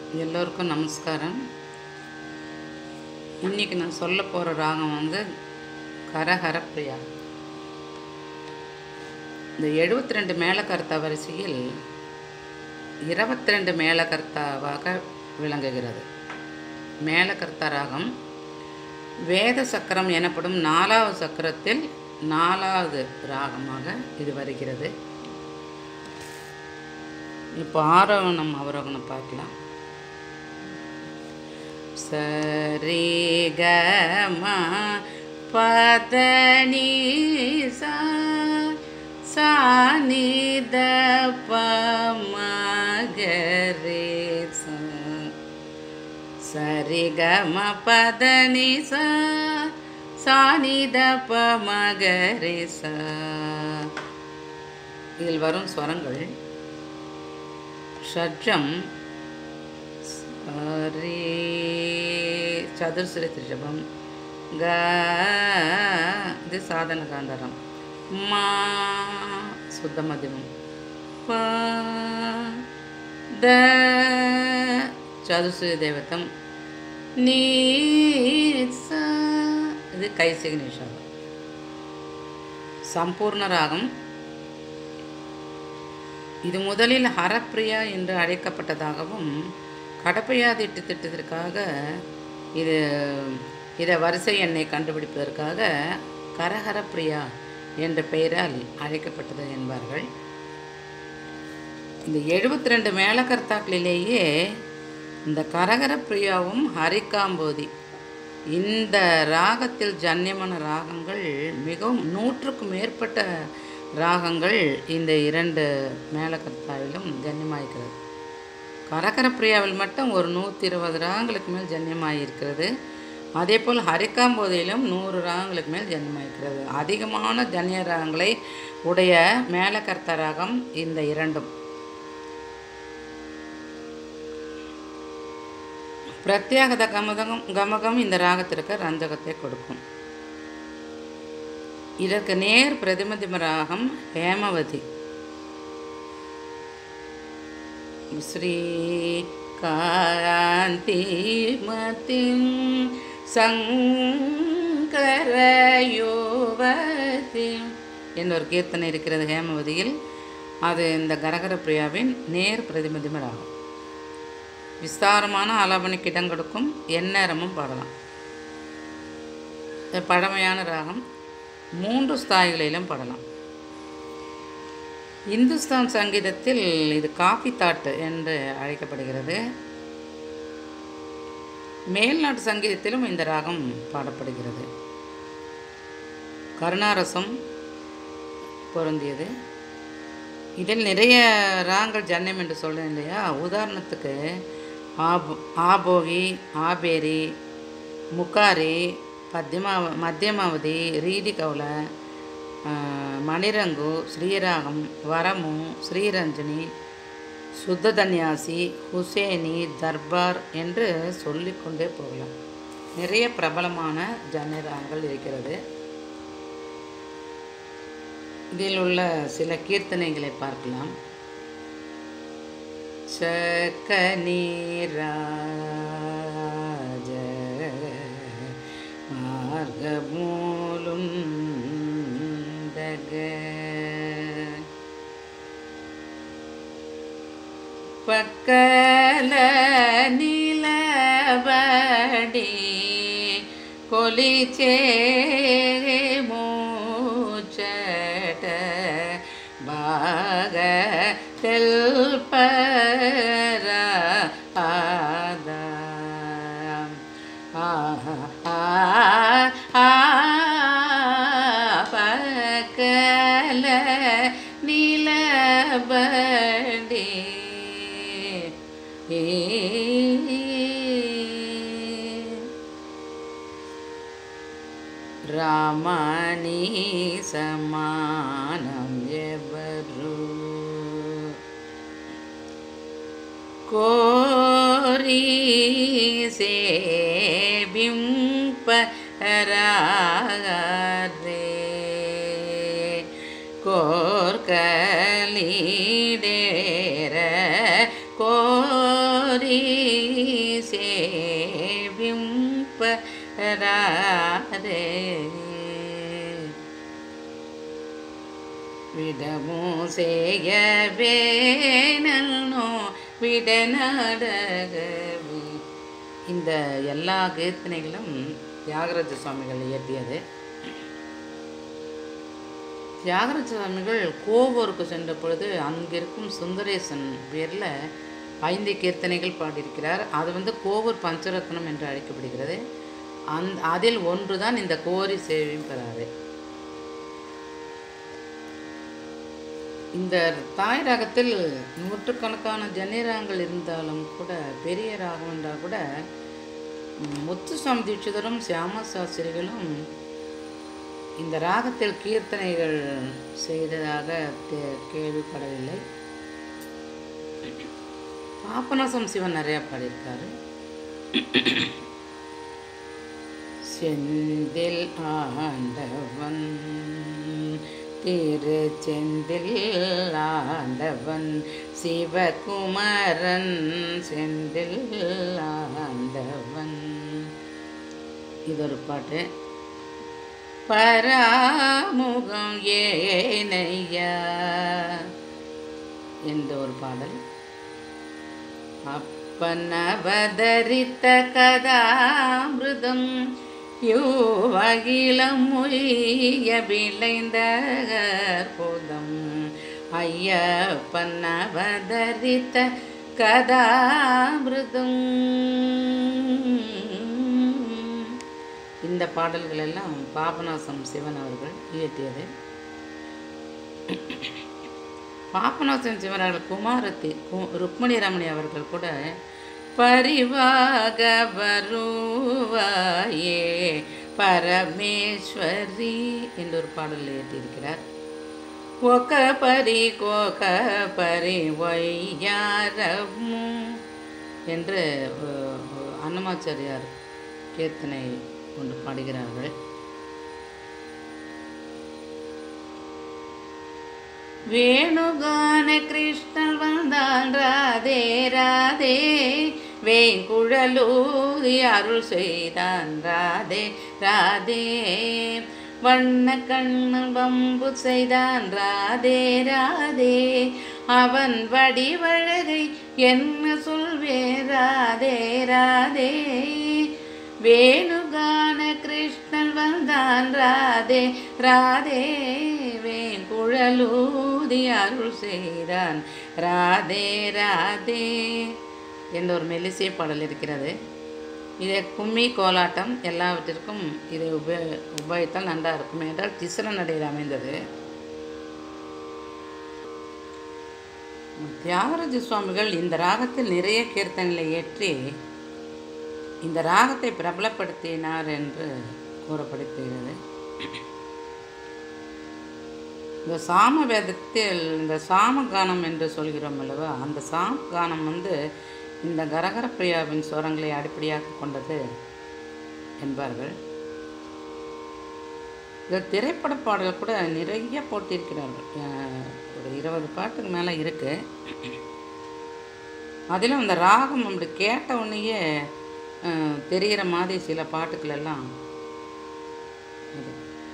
எல்லோருக்கும் நமஸ்காரம் இன்னைக்கு நான் சொல்ல போகிற ராகம் வந்து கரஹரப்பிரியா இந்த எழுபத்தி ரெண்டு மேலக்கர்த்தா வரிசையில் இருபத்தி ரெண்டு மேலக்கர்த்தாவாக விளங்குகிறது மேலக்கர்த்தா ராகம் வேத சக்கரம் எனப்படும் நாலாவது சக்கரத்தில் நாலாவது ராகமாக இது வருகிறது இப்போ ஆரோகணம் அவரோகணம் பார்க்கலாம் சரி க ம பதனி சா சா நி த ப ம க ரே சா சரி க ம பதனி சா சா நி த ப ம க ரே சா இதில் வரும் ஸ்வரங்கள் ஷட்ஜம் சரி சதுர்ஸ்வர திருஷபம் க இது சாதன காந்தாரம் மா சுத்த மத்தியமம் ப த சதுர்ஸ்வர தேவதம் நீ ச இது கைசிக நிஷாதம் சம்பூர்ண ராகம் இது முதலில் ஹரப்பிரியா என்று அழைக்கப்பட்டதாகவும் கடப்பையாதிட்டு திட்டத்திற்காக இது இதை வரிசை எண்ணை கண்டுபிடிப்பதற்காக கரஹரப்பிரியா என்ற பெயரால் அழைக்கப்பட்டது என்பார்கள் இந்த எழுபத்தி ரெண்டு மேலகர்த்தாக்களிலேயே இந்த கரகரப்பிரியாவும் ஹரிகாம்போதி இந்த ராகத்தில் ஜன்யமான ராகங்கள் மிகவும் நூற்றுக்கும் மேற்பட்ட ராகங்கள் இந்த இரண்டு மேலகர்த்தாவிலும் ஜன்யமாயிருக்கிறது கரகரப்பிரியாவில் மட்டும் ஒரு நூற்றி இருபது ராகங்களுக்கு மேல் ஜன்யமாயிருக்கிறது அதே போல் ஹரிகாம்போதியிலும் நூறு ராகங்களுக்கு மேல் ஜன்யமாயிருக்கிறது அதிகமான ஜன்ய ராகங்களை உடைய மேலகர்த்த ராகம் இந்த இரண்டும் பிரத்யாகத கமதகம் கமகம் இந்த ராகத்திற்கு ரஞ்சகத்தை கொடுக்கும் இதற்கு நேர் பிரதிமதிம ராகம் ஹேமவதி ஸ்ரீ காந்தி மதிம் சங்கரயோவதி என்ற ஒரு கீர்த்தனை இருக்கிறது ஹேமவதியில் அது இந்த கரகர பிரியாவின் நேர் பிரதிமதிம ராகம் விஸ்தாரமான ஆலாபனைக்கு இடம் கொடுக்கும் எந்நேரமும் பாடலாம் இது பழமையான ராகம் மூன்று ஸ்தாய்களிலும் பாடலாம் இந்துஸ்தான் சங்கீதத்தில் இது காஃபி தாட்டு என்று அழைக்கப்படுகிறது மேல்நாட்டு சங்கீதத்திலும் இந்த ராகம் பாடப்படுகிறது கருணாரசம் பொருந்தியது இதில் நிறைய ராகங்கள் ஜன்யம் என்று சொல்கிறேன் இல்லையா உதாரணத்துக்கு ஆபோ ஆபோகி ஆபேரி முக்காரி பத்தியமாவ மத்தியமாவதி ரீதி கவுல மணிரங்கு ஸ்ரீராகம் வரமு ஸ்ரீரஞ்சனி சுத்த தன்யாசி ஹுசேனி தர்பார் என்று சொல்லிக்கொண்டே போகலாம் நிறைய பிரபலமான ஜனராகங்கள் இருக்கிறது இதில் உள்ள சில கீர்த்தனைகளை பார்க்கலாம் சக்கநீராஜ மார்கமூலுண்டக பக்கல நிலவடி கொலிச்சே மூச்சட பாக தெல்பர ஆதாம் பக்கல நிலபடி రామాని సమానం ఎవరు కోరి సేవింపరారే కోర్కలీడేర కోరి விடாதே விடமோ செய்யவே நன்னோ விட நாடகவே இந்த எல்லா கீர்த்தனைகளும் தியாகராஜ சுவாமிகள் இயற்றியது தியாகராஜ சுவாமிகள் கோவூருக்கு சென்ற பொழுது அங்கிருக்கும் சுந்தரேசன் பேரில் ஐந்து கீர்த்தனைகள் பாடியிருக்கிறார் அது வந்து கோவூர் பஞ்சரத்னம் என்று அழைக்கப்படுகிறது அந் அதில் ஒன்று தான் இந்த கோரி சேவையும் பெறாது இந்த தாய் ராகத்தில் நூற்றுக்கணக்கான ஜன்னிராகங்கள் இருந்தாலும் கூட பெரிய ராகம் என்றால் கூட ம், முத்துசாமி தீட்சிதரும் சியாமா சாஸ்திரிகளும் இந்த ராகத்தில் கீர்த்தனைகள் செய்ததாக தே- கேள்விப்படவில்லை பாபநாசம் சிவன் நிறையா பாடியிருக்காரு செந்தில் ஆண்டவன் திரு செந்தில் ஆண்டவன் சிவகுமரன் செந்தில் ஆண்டவன் இது ஒரு பாட்டு பராமுகம் ஏனையா என்ற ஒரு பாடல் அப்பன் அவதரித்த கதாமிருதம் யூவகிலம் மொழிய விளைந்த அற்புதம் ஐயப்பன் அவதரித்த கதாமிருதம் இந்த பாடல்கள் எல்லாம் பாபநாசம் சிவன் அவர்கள் இயற்றியது பாபநாசம் சிவன் அவர்கள் குமாரத்தி கு- ருக்மணி ரமணி அவர்கள் கூட பரிவாக வருவாயே பரமேஸ்வரி என்ற ஒரு பாடல் இயற்றியிருக்கிறார் ஒக்க பரி கோக பரி ஒய்யாரமு என்று அஹ், அன்னமாச்சாரியார் கீர்த்தனை கொண்டு பாடுகிறார்கள் வேணுகான கிருஷ்ணன் வந்தான் ராதே ராதே வேங்குழலூதி அருள் செய்தான் ராதே ராதே வண்ண கண்ணன் வம்பு செய்தான் ராதே ராதே அவன் வடிவழகை என்ன சொல்வே ராதே ராதே வேணுகான கிருஷ்ணன் வந்தான் ராதே ராதே வேங்குழலூதி அருள் செய்தான் ராதே ராதே என்ற ஒரு மெல்லிசை பாடல் இருக்கிறது இதை கும்மி கோலாட்டம் எல்லாவற்றிற்கும் இதை உப உபயோகித்தால் நன்றாக இருக்கும் என்றால் திசர நடையில் அமைந்தது தியாகராஜ சுவாமிகள் இந்த ராகத்தில் நிறைய கீர்த்தனைகளை ஏற்றி இந்த ராகத்தை பிரபலப்படுத்தினார் என்று கூறப்படுகிறது இந்த சாம வேதத்தில் இந்த சாம கானம் என்று சொல்கிறோம் அல்லவா அந்த சாம கானம் வந்து இந்த கரகர பிரியாவின் ஸ்வரங்களை அடிப்படையாக கொண்டது என்பார்கள் இந்த திரைப்பட பாடல் கூட நிறைய போட்டிருக்கிறார்கள் அஹ், ஒரு இருபது பாட்டுக்கு மேலே இருக்கு அதிலும் இந்த ராகம் அப்படி கேட்ட உடனேயே அஹ், தெரிகிற மாதிரி சில பாட்டுக்கள் எல்லாம் இது.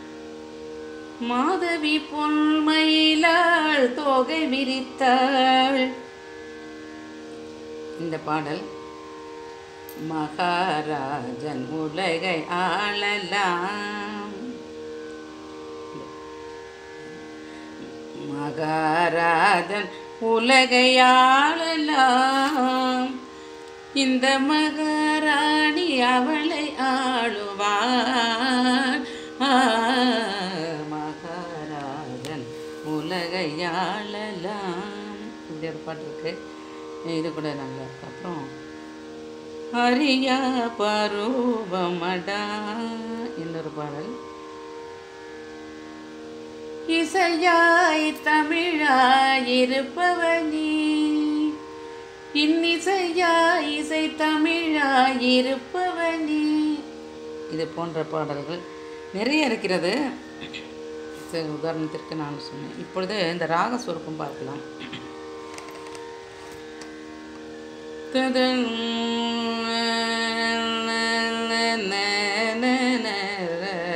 மாதவி பொன்மயிலாள் தோகை விரித்தாள் இந்த பாடல் மகாராஜன் உலகை ஆளலாம் மகாராஜன் உலகை ஆளலாம் இந்த மகாராணி அவளை ஆளுவான் ஆ, மகாராஜன் உலகை ஆளலாம் இப்படி ஒரு பாட்டு இருக்கு இது கூட நல்லா இருக்கு அப்புறம் ஹரியா பருவமடா இன்னொரு பாடல் இசையாய் தமிழாய் இருப்பவனி இன்னிசையாய் இசை தமிழாய் இருப்பவனி இது போன்ற பாடல்கள் நிறைய இருக்கிறது சரி, உதாரணத்திற்கு நான் சொன்னேன் இப்பொழுது இந்த ராக சுருக்கம் பார்க்கலாம் ததன்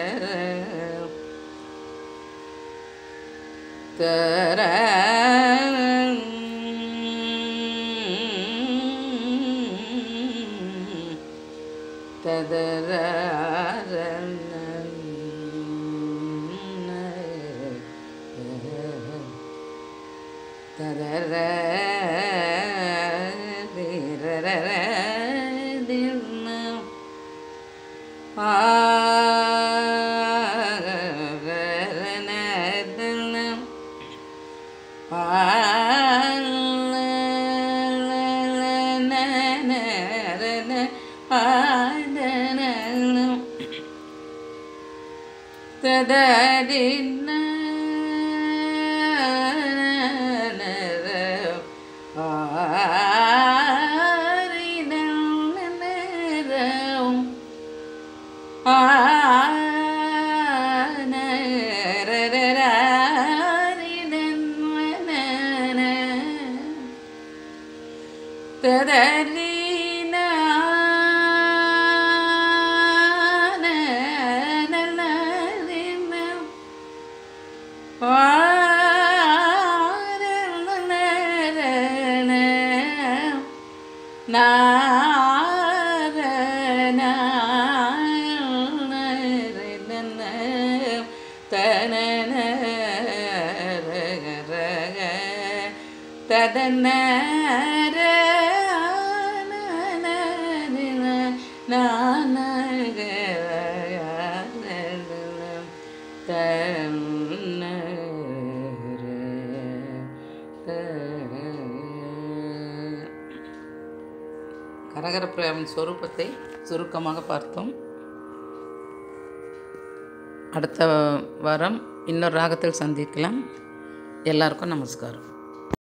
கரகரப்பிரயாவின் சொரூபத்தை சுருக்கமாக பார்த்தோம் அடுத்த வாரம் இன்னொரு ராகத்தில் சந்திக்கலாம் எல்லாருக்கும் நமஸ்காரம்